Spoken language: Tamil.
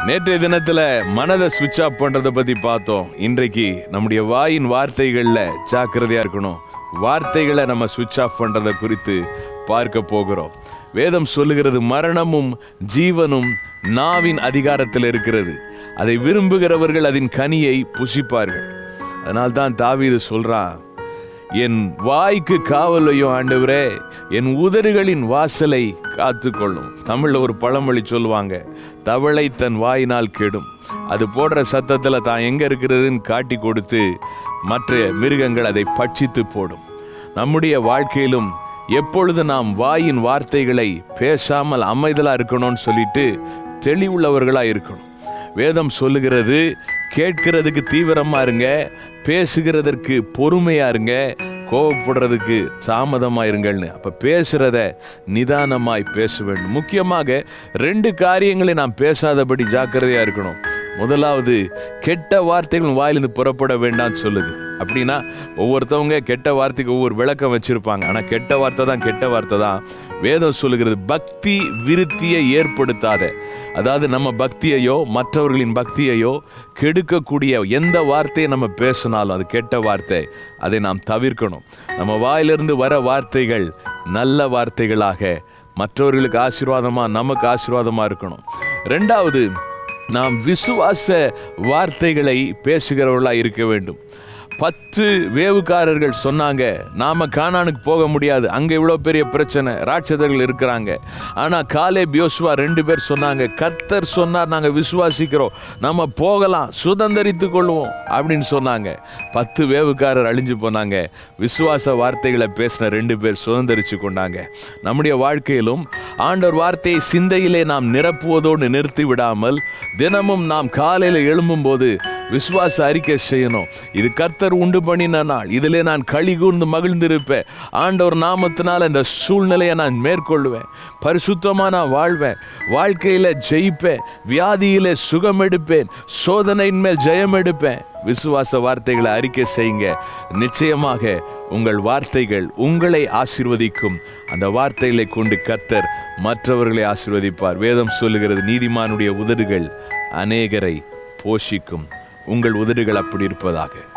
நேற்றைய தினத்துல மனதை சுவிட்ச் ஆஃப் பண்றதை பத்தி பார்த்தோம் இன்றைக்கு நம்முடைய வாயின் வார்த்தைகள்ல ஜாக்கிரதையா இருக்கணும் வார்த்தைகளை நம்ம சுவிட்ச் ஆஃப் பண்றதை குறித்து பார்க்க போகிறோம் வேதம் சொல்லுகிறது மரணமும் ஜீவனும் நாவின் அதிகாரத்தில் இருக்கிறது அதை விரும்புகிறவர்கள் அதன் கனியை புசிப்பார்கள் அதனால்தான் தாவீது சொல்றான் என் வாய்க்கு காவலையும் ஆண்டவரே என் உதடுகளின் வாசலை காத்துக்கொள்ளும் தமிழ்ல ஒரு பழமொழி சொல்லுவாங்க தவளை தன் வாயினால் கெடும் அது போடுற சத்தத்துல தான் எங்க இருக்கிறதுன்னு காட்டி கொடுத்து மற்ற மிருகங்கள் அதை பட்சித்து போடும் நம்முடைய வாழ்க்கையிலும் எப்பொழுது நாம் வாயின் வார்த்தைகளை பேசாமல் அமைதலா இருக்கணும்னு சொல்லிட்டு தெளிவுள்ளவர்களா இருக்கணும் வேதம் சொல்லுகிறது கேட்கிறதுக்கு தீவிரமா இருங்க பேசுகிறதற்கு பொறுமையா இருங்க கோவப்படுறதுக்கு தாமதமா இருங்கள்னு அப்ப பேசுறத நிதானமாய் பேச வேண்டும் முக்கியமாக ரெண்டு காரியங்களை நாம் பேசாதபடி ஜாக்கிரதையா இருக்கணும் முதலாவது கெட்ட வார்த்தைகள் வாயிலிருந்து புறப்பட வேண்டாம்னு சொல்லுது அப்படின்னா ஒவ்வொருத்தவங்க கெட்ட வார்த்தைக்கு ஒவ்வொரு விளக்கம் வச்சிருப்பாங்க ஆனா கெட்ட வார்த்தை தான் கெட்ட வார்த்தை தான் வேதம் சொல்லுகிறது பக்தி விருத்தியை ஏற்படுத்தாத அதாவது நம்ம பக்தியையோ மற்றவர்களின் பக்தியையோ கெடுக்கக்கூடிய எந்த வார்த்தையை நம்ம பேசினாலும் அது கெட்ட வார்த்தை அதை நாம் தவிர்க்கணும் நம்ம வாயிலிருந்து வர வார்த்தைகள் நல்ல வார்த்தைகளாக மற்றவர்களுக்கு ஆசீர்வாதமா நமக்கு ஆசீர்வாதமா இருக்கணும் ரெண்டாவது நாம் விசுவாச வார்த்தைகளை பேசுகிறவர்களா இருக்க வேண்டும் பத்து வேவுக்காரர்கள் சொன்னாங்க நாம கானானுக்கு போக முடியாது அங்க இவ்வளவு பெரிய பிரச்சனை ராட்சதர்கள் இருக்கிறாங்க ஆனா காலே பியோசுவா ரெண்டு பேர் சொன்னாங்க கர்த்தர் சொன்னார் நாங்க விசுவாசிக்கிறோம் நம்ம போகலாம் சுதந்திரித்து கொள்வோம் அப்படின்னு சொன்னாங்க பத்து வேவுக்காரர் அழிஞ்சு போனாங்க விசுவாச வார்த்தைகளை பேசின ரெண்டு பேர் சுதந்திரிச்சு கொண்டாங்க நம்முடைய வாழ்க்கையிலும் ஆண்டவர் வார்த்தையை சிந்தையிலே நாம் நிரப்புவதோடு நிறுத்தி விடாமல் தினமும் நாம் காலையில் எழும்பும்போது விசுவாச அறிக்கை செய்யணும் இது கர்த்தர் உண்டு பண்ணின நாள் இதிலே நான் களி கூர்ந்து மகிழ்ந்திருப்பேன் ஆண்டவர் நாமத்தினால இந்த சூழ்நிலையை நான் மேற்கொள்வேன் பரிசுத்தமா நான் வாழ்வேன் வாழ்க்கையில ஜெயிப்பேன் வியாதியிலே சுகம் எடுப்பேன் சோதனையின் மேல் ஜெயம் எடுப்பேன் விசுவாச வார்த்தைகளை அறிக்கை செய்யுங்க நிச்சயமாக உங்கள் வார்த்தைகள் உங்களை ஆசீர்வதிக்கும் அந்த வார்த்தைகளை கொண்டு கர்த்தர் மற்றவர்களை ஆசீர்வதிப்பார் வேதம் சொல்லுகிறது நீதிமானுடைய உதடுகள் அநேகரை போஷிக்கும் உங்கள் உதடுகள் அப்படி இருப்பதாக